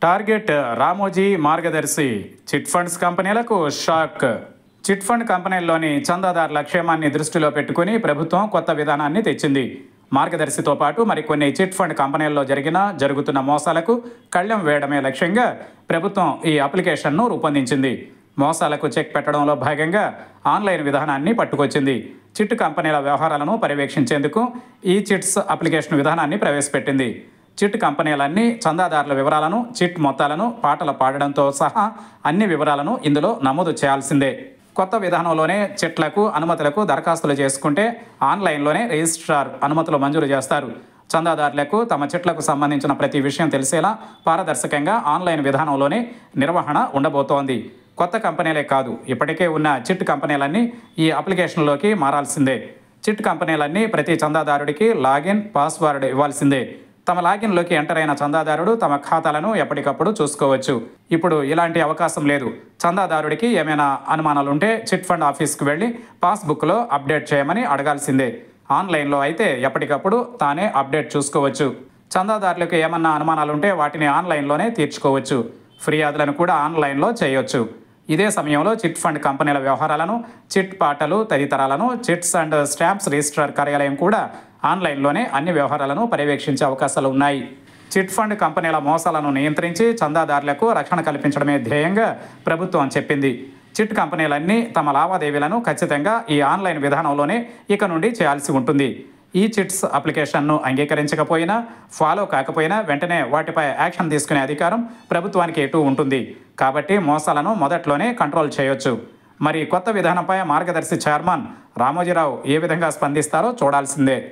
target Ramoji Margadarsi chit funds కంపెనీలకు shock chit fund కంపెనీల్లోని చందాదారుల క్షేమాన్ని దృష్టిలో పెట్టుకుని ప్రభుత్వం కొత్త విధానాన్ని తెచ్చింది మార్గదర్శితో పాటు మరికొన్ని చిట్ ఫండ్ కంపెనీల్లో జరిగిన జరుగుతున్న మోసాలకు కళ్ళెం వేయడమే లక్ష్యంగా ప్రభుత్వం ఈ అప్లికేషన్ను రూపొందించింది మోసాలకు చెక్ పెట్టడంలో భాగంగా ఆన్లైన్ విధానాన్ని పట్టుకొచ్చింది చిట్ కంపెనీల వ్యవహారాలను పర్యవేక్షించేందుకు ఈ చిట్స్ అప్లికేషన్ విధానాన్ని ప్రవేశపెట్టింది చిట్ కంపెనీలన్నీ చందాదారుల వివరాలను చిట్ మొత్తాలను పాటలు పాడడంతో సహా అన్ని వివరాలను ఇందులో నమోదు చేయాల్సిందే కొత్త విధానంలోనే చిట్లకు అనుమతులకు దరఖాస్తులు చేసుకుంటే ఆన్లైన్లోనే రిజిస్ట్రార్ అనుమతులు మంజూరు చేస్తారు చందాదారులకు తమ చిట్లకు సంబంధించిన ప్రతి విషయం తెలిసేలా పారదర్శకంగా ఆన్లైన్ విధానంలోనే నిర్వహణ ఉండబోతోంది కొత్త కంపెనీలే కాదు ఇప్పటికే ఉన్న చిట్ కంపెనీలన్నీ ఈ అప్లికేషన్లోకి మారాల్సిందే చిట్ కంపెనీలన్నీ ప్రతి చందాదారుడికి లాగిన్ పాస్వర్డ్ ఇవ్వాల్సిందే తమ లాగిన్లోకి ఎంటర్ అయిన చందాదారుడు తమ ఖాతాలను ఎప్పటికప్పుడు చూసుకోవచ్చు ఇప్పుడు ఇలాంటి అవకాశం లేదు చందాదారుడికి ఏమైనా అనుమానాలుంటే చిట్ ఫండ్ ఆఫీస్కి వెళ్ళి పాస్బుక్లో అప్డేట్ చేయమని అడగాల్సిందే ఆన్లైన్లో అయితే ఎప్పటికప్పుడు తానే అప్డేట్ చూసుకోవచ్చు చందాదారులకు ఏమన్నా అనుమానాలుంటే వాటిని ఆన్లైన్లోనే తీర్చుకోవచ్చు ఫిర్యాదులను కూడా ఆన్లైన్లో చేయొచ్చు ఇదే సమయంలో చిట్ ఫండ్ కంపెనీల వ్యవహారాలను చిట్ పాటలు తదితరాలను చిట్స్ అండ్ స్టాంప్స్ రిజిస్ట్రార్ కార్యాలయం కూడా ఆన్లైన్లోనే అన్ని వ్యవహారాలను పర్యవేక్షించే అవకాశాలు ఉన్నాయి చిట్ ఫండ్ కంపెనీల మోసాలను నియంత్రించి చందాదారులకు రక్షణ కల్పించడమే ధ్యేయంగా ప్రభుత్వం చెప్పింది చిట్ కంపెనీలన్నీ తమ లావాదేవీలను ఖచ్చితంగా ఈ ఆన్లైన్ విధానంలోనే ఇక నుండి చేయాల్సి ఉంటుంది ఈ చిట్స్ అప్లికేషన్ను అంగీకరించకపోయినా ఫాలో కాకపోయినా వెంటనే వాటిపై యాక్షన్ తీసుకునే అధికారం ప్రభుత్వానికి ఎటు ఉంటుంది కాబట్టి మోసాలను మొదట్లోనే కంట్రోల్ చేయొచ్చు మరి కొత్త విధానంపై మార్గదర్శి చైర్మన్ రామోజీరావు ఏ విధంగా స్పందిస్తారో చూడాల్సిందే